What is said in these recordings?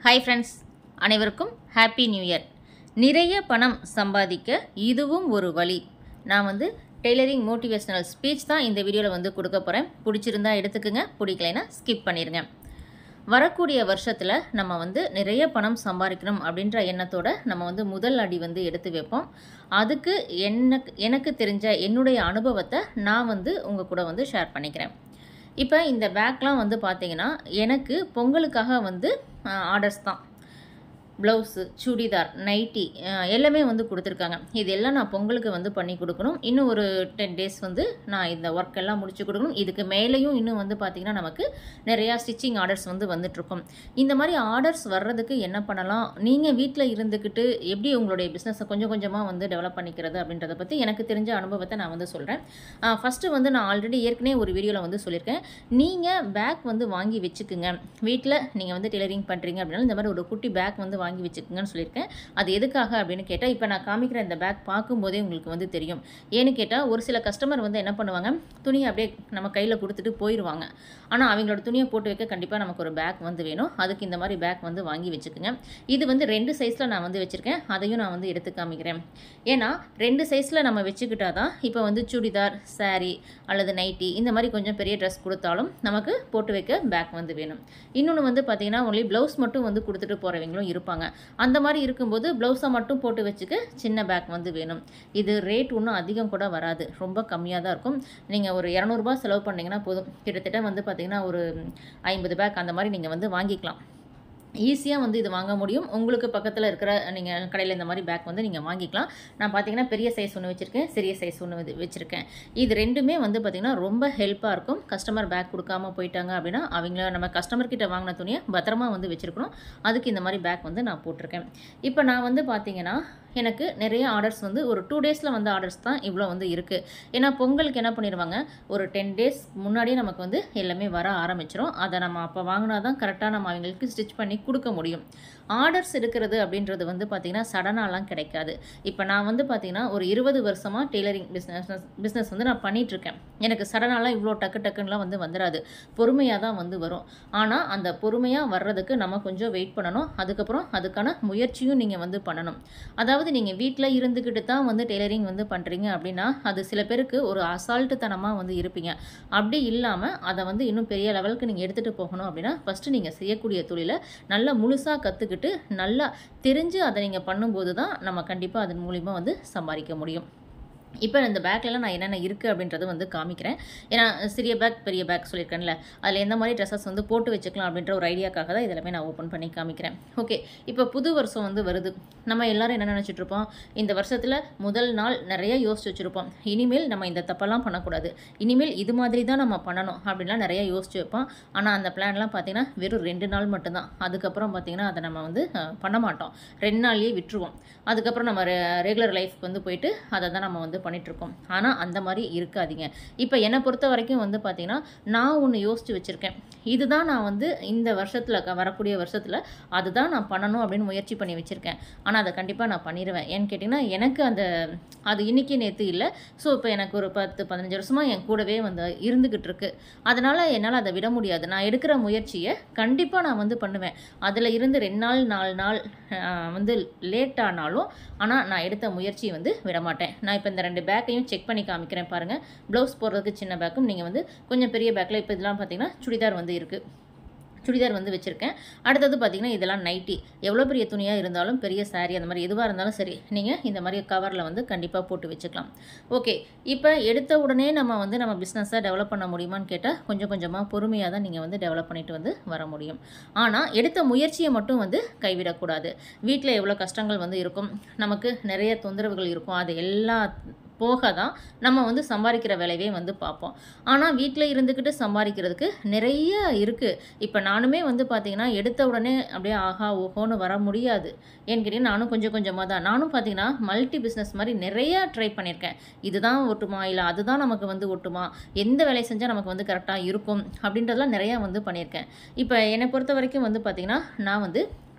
hi friends அனைவருக்கும் happy new year நிறைய பணம் சம்பாதிக்க இதுவும் ஒரு வழி நான் வந்து டெய்லரிங் மோட்டிவேஷனல் ஸ்பீச் தான் இந்த வீடியோவில் வந்து கொடுக்க போகிறேன் பிடிச்சிருந்தா எடுத்துக்கோங்க பிடிக்கலைன்னா ஸ்கிப் பண்ணிடுங்க வரக்கூடிய வருஷத்தில் நம்ம வந்து நிறைய பணம் சம்பாதிக்கணும் அப்படின்ற எண்ணத்தோட நம்ம வந்து முதல் அடி வந்து எடுத்து வைப்போம் அதுக்கு எனக்கு எனக்கு தெரிஞ்ச என்னுடைய அனுபவத்தை நான் வந்து உங்கள் கூட வந்து ஷேர் பண்ணிக்கிறேன் இப்போ இந்த பேக்லாம் வந்து பார்த்தீங்கன்னா எனக்கு பொங்கலுக்காக வந்து ஆர்டர்ஸ் தான் ப்ளவுஸு சுடிதார் நைட்டி அஹ், எல்லாமே வந்து கொடுத்துருக்காங்க இது எல்லாம் நான் பொங்கலுக்கு வந்து பண்ணி கொடுக்கணும் இன்னும் ஒரு டென் டேஸ் வந்து நான் இந்த ஒர்க் எல்லாம் முடிச்சு கொடுக்கணும் இதுக்கு மேலேயும் இன்னும் வந்து பார்த்திங்கன்னா நமக்கு நிறையா ஸ்டிச்சிங் ஆர்டர்ஸ் வந்து வந்துட்டுருக்கும் இந்த மாதிரி ஆர்டர்ஸ் வர்றதுக்கு என்ன பண்ணலாம் நீங்கள் வீட்டில் இருந்துக்கிட்டு எப்படி உங்களுடைய பிஸ்னஸை கொஞ்சம் கொஞ்சமாக வந்து டெவலப் பண்ணிக்கிறது அப்படின்றத பற்றி எனக்கு தெரிஞ்ச அனுபவத்தை நான் வந்து சொல்கிறேன் ஃபஸ்ட்டு வந்து நான் ஆல்ரெடி ஏற்கனவே ஒரு வீடியோவில் வந்து சொல்லியிருக்கேன் நீங்கள் பேக் வந்து வாங்கி வச்சுக்குங்க வீட்டில் நீங்கள் வந்து டெய்லரிங் பண்ணுறீங்க அப்படின்னா இந்த மாதிரி ஒரு குட்டி பேக் வந்து வாங்கி வச்சுக்கோங்கன்னு சொல்லியிருக்கேன் அது எதுக்காக அப்படின்னு கேட்டால் இப்போ நான் காமிக்கிற இந்த பேக் பார்க்கும்போதே உங்களுக்கு வந்து தெரியும் ஏன்னு கேட்டால் ஒரு சில கஸ்டமர் வந்து என்ன பண்ணுவாங்க துணியை அப்படியே நம்ம கையில் கொடுத்துட்டு போயிடுவாங்க ஆனால் அவங்களோட துணியை போட்டு வைக்க கண்டிப்பாக நமக்கு ஒரு பேக் வந்து வேணும் அதுக்கு இந்த மாதிரி பேக் வந்து வாங்கி வச்சுக்கோங்க இது வந்து ரெண்டு சைஸில் நான் வந்து வச்சுருக்கேன் அதையும் நான் வந்து எடுத்து காமிக்கிறேன் ஏன்னா ரெண்டு சைஸில் நம்ம வச்சுக்கிட்டா தான் இப்போ வந்து சுடிதார் saree அல்லது நைட்டி இந்த மாதிரி கொஞ்சம் பெரிய ட்ரெஸ் கொடுத்தாலும் நமக்கு போட்டு வைக்க பேக் வந்து வேணும் இன்னொன்று வந்து பார்த்தீங்கன்னா ஒன்லி ப்ளவுஸ் மட்டும் வந்து கொடுத்துட்டு போகிறவங்களும் இருப்பாங்க அந்த மாதிரி இருக்கும்போது ப்ளவுஸை மட்டும் போட்டு வச்சுக்க சின்ன பேக் வந்து வேணும் இது ரேட் ஒன்றும் அதிகம் கூட வராது ரொம்ப கம்மியாக தான் இருக்கும் நீங்கள் ஒரு இரநூறுபா செலவு பண்ணிங்கன்னா போதும் கிட்டத்தட்ட வந்து பார்த்தீங்கன்னா ஒரு ஐம்பது பேக் அந்த மாதிரி நீங்கள் வந்து வாங்கிக்கலாம் ஈஸியாக வந்து இது வாங்க முடியும் உங்களுக்கு பக்கத்தில் இருக்கிற நீங்கள் கடையில் இந்த மாதிரி பேக் வந்து நீங்கள் வாங்கிக்கலாம் நான் பார்த்தீங்கன்னா பெரிய சைஸ் ஒன்று வச்சுருக்கேன் சிறிய சைஸ் ஒன்று வந்து வச்சுருக்கேன் இது ரெண்டுமே வந்து பார்த்திங்கன்னா ரொம்ப ஹெல்ப்பாக இருக்கும் கஸ்டமர் பேக் கொடுக்காம போயிட்டாங்க அப்படின்னா அவங்கள நம்ம கஸ்டமர் கிட்ட வாங்கின துணியை பத்திரமா வந்து வச்சுருக்கணும் அதுக்கு இந்த மாதிரி பேக் வந்து நான் போட்டிருக்கேன் இப்போ நான் வந்து பார்த்தீங்கன்னா எனக்கு நிறைய ஆர்டர்ஸ் வந்து ஒரு டூ டேஸில் வந்த ஆர்டர்ஸ் தான் இவ்வளோ வந்து இருக்குது ஏன்னா பொங்கலுக்கு என்ன பண்ணிடுவாங்க ஒரு டென் டேஸ் முன்னாடியே நமக்கு வந்து எல்லாமே வர ஆரம்பிச்சிடும் அதை நம்ம அப்போ வாங்கினா தான் கரெக்டாக நம்ம அவங்களுக்கு ஸ்டிச் பண்ணி கொடுக்க முடியும் ஆர்டர்ஸ் எடுக்கிறது அப்படின்றது வந்து பார்த்திங்கன்னா சடனாலாம் கிடைக்காது இப்போ நான் வந்து பார்த்திங்கன்னா ஒரு இருபது வருஷமாக டெய்லரிங் பிஸ்னஸ் பிஸ்னஸ் வந்து நான் பண்ணிகிட்ருக்கேன் எனக்கு சடனாலாம் இவ்வளோ டக்கு டக்குன்னுலாம் வந்து வந்துடாது பொறுமையாக தான் வந்து வரும் ஆனால் அந்த பொறுமையாக வர்றதுக்கு நம்ம கொஞ்சம் வெயிட் பண்ணணும் அதுக்கப்புறம் அதுக்கான முயற்சியும் நீங்கள் வந்து பண்ணணும் அதாவது நீங்கள் வீட்டில் இருந்துக்கிட்டு தான் வந்து டெய்லரிங் வந்து பண்ணுறீங்க அப்படின்னா அது சில பேருக்கு ஒரு அசால்ட்டுத்தனமாக வந்து இருப்பீங்க அப்படி இல்லாமல் அதை வந்து இன்னும் பெரிய லெவலுக்கு நீங்கள் எடுத்துகிட்டு போகணும் அப்படின்னா ஃபஸ்ட்டு நீங்கள் செய்யக்கூடிய தொழிலை நல்லா முழுசாக கற்றுக்கிட்டு நல்லா தெரிஞ்சு அதை நீங்கள் பண்ணும்போது தான் நம்ம கண்டிப்பாக அதன் மூலிமா வந்து சம்பாதிக்க முடியும் இப்போ இந்த பேக்லலாம் நான் என்னென்ன இருக்குது அப்படின்றது வந்து காமிக்கிறேன் ஏன்னா சிறிய பேக் பெரிய பேக் சொல்லியிருக்கேன்ல அதில் எந்த மாதிரி ட்ரெஸ்ஸஸ் வந்து போட்டு வச்சுக்கலாம் அப்படின்ற ஒரு ஐடியாக்காக தான் இதெல்லாமே நான் ஓப்பன் பண்ணி காமிக்கிறேன் ஓகே இப்போ புது வருஷம் வந்து வருது நம்ம எல்லாரும் என்ன நினச்சிட்டு இருப்போம் இந்த வருஷத்தில் முதல் நாள் நிறைய யோசிச்சு வச்சுருப்போம் இனிமேல் நம்ம இந்த தப்பெல்லாம் பண்ணக்கூடாது இனிமேல் இது மாதிரி தான் நம்ம பண்ணணும் அப்படின்லாம் நிறைய யோசிச்சு வைப்போம் ஆனால் அந்த பிளான்லாம் பார்த்தீங்கன்னா வெறும் ரெண்டு நாள் மட்டும்தான் அதுக்கப்புறம் பார்த்தீங்கன்னா அதை நம்ம வந்து அஹ், பண்ண மாட்டோம் ரெண்டு நாள்லேயே விட்டுருவோம் அதுக்கப்புறம் நம்ம ரெகுலர் லைஃப்க்கு வந்து போயிட்டு அதை தான் நம்ம வந்து பண்ணிகிட்ருக்கோம் ஆனால் அந்த மாதிரி இருக்காதீங்க இப்போ என்னை பொறுத்த வரைக்கும் வந்து பார்த்திங்கன்னா நான் ஒன்று யோசித்து வச்சுருக்கேன் இதுதான் நான் வந்து இந்த வருஷத்தில் வரக்கூடிய வருஷத்தில் அதுதான் நான் பண்ணணும் அப்படின்னு முயற்சி பண்ணி வச்சுருக்கேன் ஆனால் அதை கண்டிப்பாக நான் பண்ணிடுவேன் ஏன்னு கேட்டிங்கன்னா எனக்கு அந்த அது இன்றைக்கி நேற்று இல்லை ஸோ இப்போ எனக்கு ஒரு பத்து பதினஞ்சு வருஷமாக என் கூடவே வந்து இருந்துக்கிட்டு இருக்கு அதனால் என்னால் அதை விட முடியாது நான் எடுக்கிற முயற்சியை கண்டிப்பாக நான் வந்து பண்ணுவேன் அதில் இருந்து ரெண்டு நாள் நாலு நாள் ஆஹ், வந்து லேட் ஆனாலும் ஆனால் நான் எடுத்த முயற்சியை வந்து விட மாட்டேன் நான் இப்போ இந்த ரெண்டு பேக்கையும் செக் பண்ணி காமிக்கிறேன் பாருங்கள் ப்ளவுஸ் போடுறதுக்கு சின்ன பேக்கும் நீங்கள் வந்து கொஞ்சம் பெரிய பேக்கில் இப்போ இதெல்லாம் பார்த்தீங்கன்னா சுடிதார் வந்து இருக்குது சுடிதார் வந்து வச்சுருக்கேன் அடுத்தது பார்த்திங்கன்னா இதெல்லாம் நைட்டி எவ்வளோ பெரிய துணியாக இருந்தாலும் பெரிய saree அந்த மாதிரி எதுவாக இருந்தாலும் சரி நீங்கள் இந்த மாதிரி கவரில் வந்து கண்டிப்பாக போட்டு வச்சுக்கலாம் ஓகே இப்போ எடுத்த உடனே நம்ம வந்து நம்ம பிஸ்னஸை டெவலப் பண்ண முடியுமான்னு கேட்டால் கொஞ்சம் கொஞ்சமாக பொறுமையாக தான் நீங்கள் வந்து டெவலப் பண்ணிட்டு வந்து வர முடியும் ஆனால் எடுத்த முயற்சியை மட்டும் வந்து கைவிடக்கூடாது வீட்டில் எவ்வளோ கஷ்டங்கள் வந்து இருக்கும் நமக்கு நிறைய தொந்தரவுகள் இருக்கும் அது எல்லா போக தான் நம்ம வந்து சம்பாதிக்கிற வேலையவே வந்து பார்ப்போம் ஆனால் வீட்டில் இருந்துக்கிட்டு சம்பாதிக்கிறதுக்கு நிறைய இருக்குது இப்போ நானுமே வந்து பார்த்திங்கன்னா எடுத்த உடனே அப்படியே ஆஹா ஓஹோன்னு வர முடியாது ஏன்னு கேட்டிங்கன்னா நானும் கொஞ்சம் கொஞ்சமாக தான் நானும் பார்த்தீங்கன்னா மல்டி பிஸ்னஸ் மாதிரி நிறைய ட்ரை பண்ணியிருக்கேன் இதுதான் ஒட்டுமா இல்லை அதுதான் நமக்கு வந்து ஒட்டுமா எந்த வேலையை செஞ்சால் நமக்கு வந்து கரெக்டாக இருக்கும் அப்படின்றதெல்லாம் நிறையா வந்து பண்ணியிருக்கேன் இப்போ என்னை பொறுத்த வரைக்கும் வந்து பார்த்திங்கன்னா நான் வந்து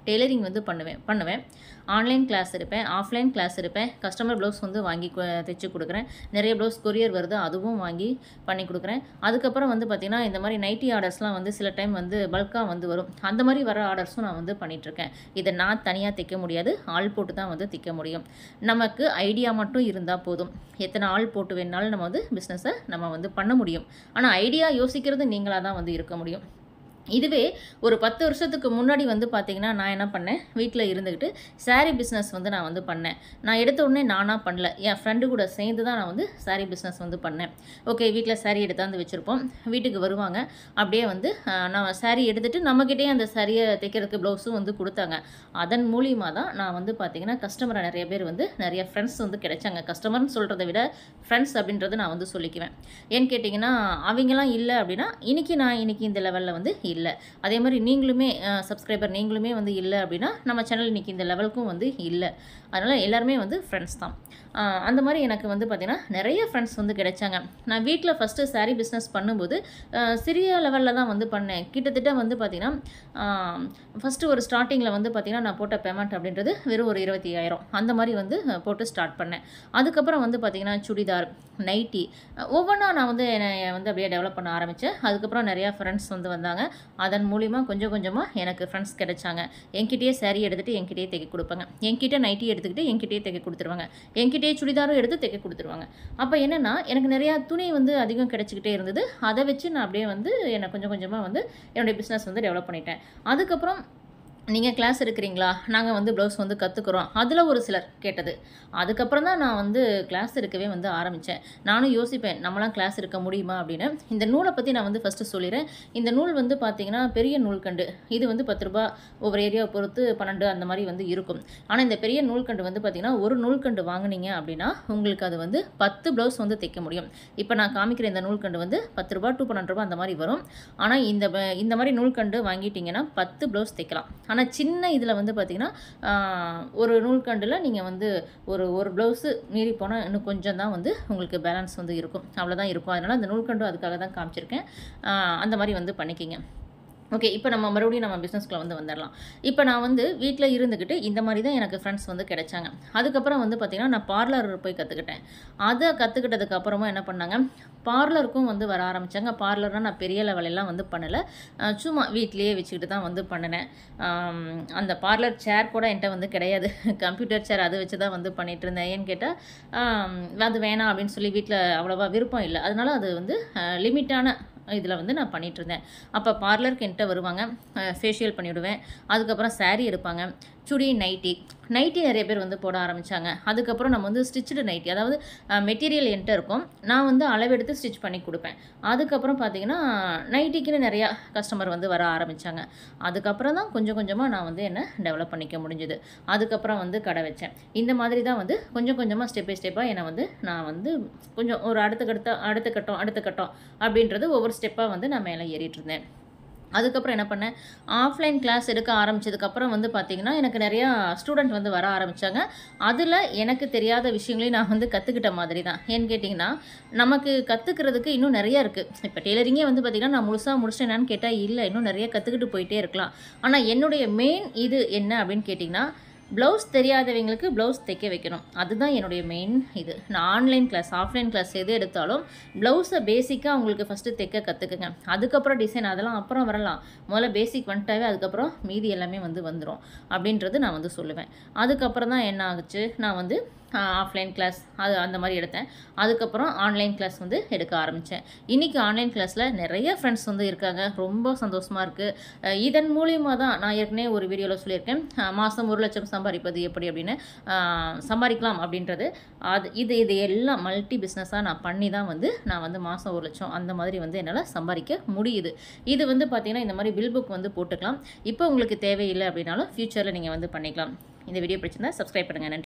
டெய்லரிங் வந்து பண்ணுவேன் பண்ணுவேன் ஆன்லைன் கிளாஸ் இருப்பேன் ஆஃப்லைன் கிளாஸ் இருப்பேன் கஸ்டமர் ப்ளவுஸ் வந்து வாங்கி கு- தைச்சு கொடுக்குறேன் நிறைய ப்ளவுஸ் கொரியர் வருது அதுவும் வாங்கி பண்ணி கொடுக்குறேன் அதுக்கப்புறம் வந்து பார்த்திங்கன்னா இந்த மாதிரி நைட்டி ஆர்டர்ஸ்லாம் வந்து சில டைம் வந்து பல்காக வந்து வரும் அந்த மாதிரி வர ஆர்டர்ஸும் நான் வந்து பண்ணிகிட்ருக்கேன் இதை நான் தனியாக தைக்க முடியாது ஆள் போட்டு தான் வந்து தைக்க முடியும் நமக்கு ஐடியா மட்டும் இருந்தால் போதும் எத்தனை ஆள் போட்டு வேணாலும் நம்ம வந்து பிஸ்னஸை நம்ம வந்து பண்ண முடியும் ஆனால் ஐடியா யோசிக்கிறது நீங்களாக தான் வந்து இருக்க முடியும் இதுவே ஒரு பத்து வருஷத்துக்கு முன்னாடி வந்து பார்த்தீங்கன்னா நான் என்ன பண்ணேன் வீட்டில் இருந்துக்கிட்டு saree பிஸ்னஸ் வந்து நான் வந்து பண்ணேன் நான் எடுத்த உடனே நானாக பண்ணல என் ஃப்ரெண்டு கூட சேர்ந்து தான் நான் வந்து saree பிஸ்னஸ் வந்து பண்ணேன் ஓகே வீட்டில் saree எடுத்தாந்து வச்சுருப்போம் வீட்டுக்கு வருவாங்க அப்படியே வந்து ஆஹ், நான் saree எடுத்துகிட்டு நம்மக்கிட்டே அந்த சாரியை தைக்கிறதுக்கு ப்ளவுஸும் வந்து கொடுத்தாங்க அதன் மூலியமாக தான் நான் வந்து பார்த்தீங்கன்னா கஸ்டமரை நிறைய பேர் வந்து நிறைய ஃப்ரெண்ட்ஸ் வந்து கிடைச்சாங்க கஸ்டமர்னு சொல்கிறத விட ஃப்ரெண்ட்ஸ் அப்படின்றது நான் வந்து சொல்லிக்குவேன் ஏன்னு கேட்டிங்கன்னா அவங்கெல்லாம் இல்லை அப்படின்னா இன்னைக்கு நான் இன்னைக்கு இந்த லெவலில் வந்து இல்லை அதே மாதிரி நீங்களுமே சப்ஸ்கிரைபர் நீங்களுமே வந்து இல்லை அப்படின்னா நம்ம சேனல் இன்னைக்கு இந்த லெவலுக்கும் வந்து இல்லை அதனால் எல்லாருமே வந்து ஃப்ரெண்ட்ஸ் தான் ஆஹ் அந்த மாதிரி எனக்கு வந்து பார்த்திங்கன்னா நிறைய ஃப்ரெண்ட்ஸ் வந்து கிடைச்சாங்க நான் வீட்டில் ஃபஸ்ட்டு saree பிஸ்னஸ் பண்ணும்போது ஆஹ் சிறிய லெவலில் தான் வந்து பண்ணேன் கிட்டத்தட்ட வந்து பார்த்திங்கன்னா ஃபஸ்ட்டு ஒரு ஸ்டார்டிங்கில் வந்து பார்த்திங்கன்னா நான் போட்ட பேமெண்ட் அப்படின்றது வெறும் ஒரு இருபத்தி ஐயாயிரம் அந்த மாதிரி வந்து அஹ், போட்டு ஸ்டார்ட் பண்ணேன் அதுக்கப்புறம் வந்து பார்த்திங்கன்னா சுடிதார் நைட்டி ஒவ்வொன்றா நான் வந்து என்னை வந்து அப்படியே டெவலப் பண்ண ஆரம்பித்தேன் அதுக்கப்புறம் நிறையா ஃப்ரெண்ட்ஸ் வந்து வந்தாங்க அதன் மூலிமா கொஞ்சம் கொஞ்சமாக எனக்கு ஃப்ரெண்ட்ஸ் கிடைச்சாங்க என்கிட்டயே saree எடுத்துகிட்டு என்கிட்டயே தைக்க கொடுப்பாங்க என்கிட்ட நைட்டி எடுத்துக்கிட்டு என்கிட்டயே தைக்க கொடுத்துருவாங்க என்கிட்டயே சுடிதாரும் எடுத்து தைக்க கொடுத்துருவாங்க அப்போ என்னென்னா எனக்கு நிறையா துணி வந்து அதிகம் கிடச்சிக்கிட்டே இருந்தது அதை வச்சு நான் அப்படியே வந்து என்னை கொஞ்சம் கொஞ்சமாக வந்து என்னுடைய பிஸ்னஸ் வந்து டெவலப் பண்ணிட்டேன் அதுக்கப்புறம் நீங்கள் கிளாஸ் எடுக்கிறீங்களா நாங்கள் வந்து ப்ளவுஸ் வந்து கற்றுக்குறோம் அதில் ஒரு சிலர் கேட்டது அதுக்கப்புறம் தான் நான் வந்து கிளாஸ் எடுக்கவே வந்து ஆரம்பித்தேன் நானும் யோசிப்பேன் நம்மளாம் கிளாஸ் எடுக்க முடியுமா அப்படின்னு இந்த நூலை பற்றி நான் வந்து ஃபஸ்ட்டு சொல்லிடுறேன் இந்த நூல் வந்து பார்த்தீங்கன்னா பெரிய நூல்கண்டு இது வந்து பத்து ரூபா ஒவ்வொரு ஏரியாவை பொறுத்து பன்னெண்டு அந்த மாதிரி வந்து இருக்கும் ஆனால் இந்த பெரிய நூல்கண்டு வந்து பார்த்தீங்கன்னா ஒரு நூல்கண்டு வாங்குனீங்க அப்படின்னா உங்களுக்கு அது வந்து பத்து ப்ளவுஸ் வந்து தைக்க முடியும் இப்போ நான் காமிக்கிற இந்த நூல்கண்டு வந்து பத்து ரூபா டூ பன்னெண்டு ரூபா அந்த மாதிரி வரும் ஆனால் இந்த ப- இந்த மாதிரி நூல்கண்டு வாங்கிட்டீங்கன்னா பத்து ப்ளவுஸ் தைக்கலாம் ஆனால் சின்ன இதில் வந்து பார்த்தீங்கன்னா ஆஹ், ஒரு நூல்கண்டில் நீங்கள் வந்து ஒரு ஒரு ப்ளவுஸு மீறி போனால் இன்னும் கொஞ்சம் தான் வந்து உங்களுக்கு பேலன்ஸ் வந்து இருக்கும் அவ்வளோதான் இருக்கும் அதனால் அந்த நூல்கண்டு அதுக்காக தான் காமிச்சிருக்கேன் ஆஹ், அந்த மாதிரி வந்து பண்ணிக்கிங்க ஓகே இப்போ நம்ம மறுபடியும் நம்ம பிஸ்னஸ்க்குள்ள வந்து வந்துடலாம் இப்போ நான் வந்து வீட்டில் இருந்துக்கிட்டு இந்த மாதிரி தான் எனக்கு ஃப்ரெண்ட்ஸ் வந்து கிடைச்சாங்க அதுக்கப்புறம் வந்து பார்த்திங்கன்னா நான் பார்லர் போய் கற்றுக்கிட்டேன் அதை கற்றுக்கிட்டதுக்கு அப்புறமா என்ன பண்ணாங்க பார்லருக்கும் வந்து வர ஆரம்பித்தாங்க பார்லர்னால் நான் பெரிய லெவலெல்லாம் வந்து பண்ணலை அஹ் சும்மா வீட்லேயே வச்சுக்கிட்டு தான் வந்து பண்ணினேன் ஆம், அந்த பார்லர் சேர் கூட என்கிட்ட வந்து கிடையாது கம்ப்யூட்டர் சேர் அதை வச்சு தான் வந்து பண்ணிகிட்டு இருந்தேன் ஏன்னு கேட்டால் அது வேணாம் அப்படின்னு சொல்லி வீட்டில் அவ்வளோவா விருப்பம் இல்லை அதனால அது வந்து லிமிட்டான இதில் வந்து நான் பண்ணிட்டு இருந்தேன் அப்போ பார்லருக்கு என்கிட்ட வருவாங்க ஃபேஷியல் பண்ணிவிடுவேன் அதுக்கப்புறம் saree எடுப்பாங்க சுடி நைட்டி நைட்டி நிறைய பேர் வந்து போட ஆரம்பித்தாங்க அதுக்கப்புறம் நம்ம வந்து ஸ்டிச்சுடு நைட்டி அதாவது மெட்டீரியல் என்கிட்ட இருக்கும் நான் வந்து அளவெடுத்து ஸ்டிச் பண்ணி கொடுப்பேன் அதுக்கப்புறம் பார்த்தீங்கன்னா நைட்டிக்குன்னு நிறையா கஸ்டமர் வந்து வர ஆரம்பித்தாங்க அதுக்கப்புறம் தான் கொஞ்சம் கொஞ்சமாக நான் வந்து என்ன டெவலப் பண்ணிக்க முடிஞ்சுது அதுக்கப்புறம் வந்து கடை வச்சேன் இந்த மாதிரி தான் வந்து கொஞ்சம் கொஞ்சமாக ஸ்டெப் பை ஸ்டெப்பாக என்னை வந்து நான் வந்து கொஞ்சம் ஒரு அடுத்த கட்ட அடுத்த கட்டம் அடுத்த கட்டம் அப்படின்றது ஒவ்வொரு ஸ்டெப்பாக வந்து நான் மேலே ஏறிட்டு இருந்தேன் அதுக்கப்புறம் என்ன பண்ணேன் ஆஃப்லைன் கிளாஸ் எடுக்க ஆரம்பிச்சதுக்கப்புறம் வந்து பார்த்திங்கன்னா எனக்கு நிறையா ஸ்டூடெண்ட் வந்து வர ஆரம்பித்தாங்க அதில் எனக்கு தெரியாத விஷயங்களையும் நான் வந்து கற்றுக்கிட்ட மாதிரி தான் ஏன்னு கேட்டிங்கன்னா நமக்கு கற்றுக்கிறதுக்கு இன்னும் நிறையா இருக்குது இப்போ டெய்லரிங்கே வந்து பார்த்திங்கன்னா நான் முழுசாக முடிச்சிட்டேனான்னு கேட்டால் இல்லை இன்னும் நிறைய கற்றுக்கிட்டு போயிட்டே இருக்கலாம் ஆனால் என்னுடைய மெயின் இது என்ன அப்படின்னு கேட்டிங்கன்னா ப்ளவுஸ் தெரியாதவங்களுக்கு ப்ளவுஸ் தைக்க வைக்கணும் அதுதான் என்னுடைய மெயின் இது நான் ஆன்லைன் கிளாஸ் ஆஃப்லைன் கிளாஸ் எது எடுத்தாலும் ப்ளவுஸை பேசிக்காக அவங்களுக்கு ஃபஸ்ட்டு தைக்க கற்றுக்குங்க அதுக்கப்புறம் டிசைன் அதெல்லாம் அப்புறம் வரலாம் முதல்ல பேசிக் வந்துட்டாவே அதுக்கப்புறம் மீதி எல்லாமே வந்து வந்துடும் அப்படின்றது நான் வந்து சொல்லுவேன் அதுக்கப்புறம் தான் என்ன ஆகுச்சு நான் வந்து ஆஃப்லைன் கிளாஸ் அது அந்த மாதிரி எடுத்தேன் அதுக்கப்புறம் ஆன்லைன் கிளாஸ் வந்து எடுக்க ஆரம்பித்தேன் இன்றைக்கி ஆன்லைன் கிளாஸில் நிறைய ஃப்ரெண்ட்ஸ் வந்து இருக்காங்க ரொம்ப சந்தோஷமாக இருக்குது இதன் மூலியமாக தான் நான் ஏற்கனவே ஒரு வீடியோவில் சொல்லியிருக்கேன் மாதம் ஒரு லட்சம் சம்பாதிப்பது எப்படி அப்படின்னு அஹ், சம்பாதிக்கலாம் அப்படின்றது அது இது இது எல்லாம் மல்டி பிஸ்னஸாக நான் பண்ணி தான் வந்து நான் வந்து மாதம் ஒரு லட்சம் அந்த மாதிரி வந்து என்னால் சம்பாதிக்க முடியுது இது வந்து பார்த்திங்கன்னா இந்த மாதிரி பில் புக் வந்து போட்டுக்கலாம் இப்போ உங்களுக்கு தேவையில்லை அப்படின்னாலும் ஃப்யூச்சரில் நீங்கள் வந்து பண்ணிக்கலாம் இந்த வீடியோ பிடிச்சிருந்தா சப்ஸ்கிரைப் பண்ணுங்கள் நன்றி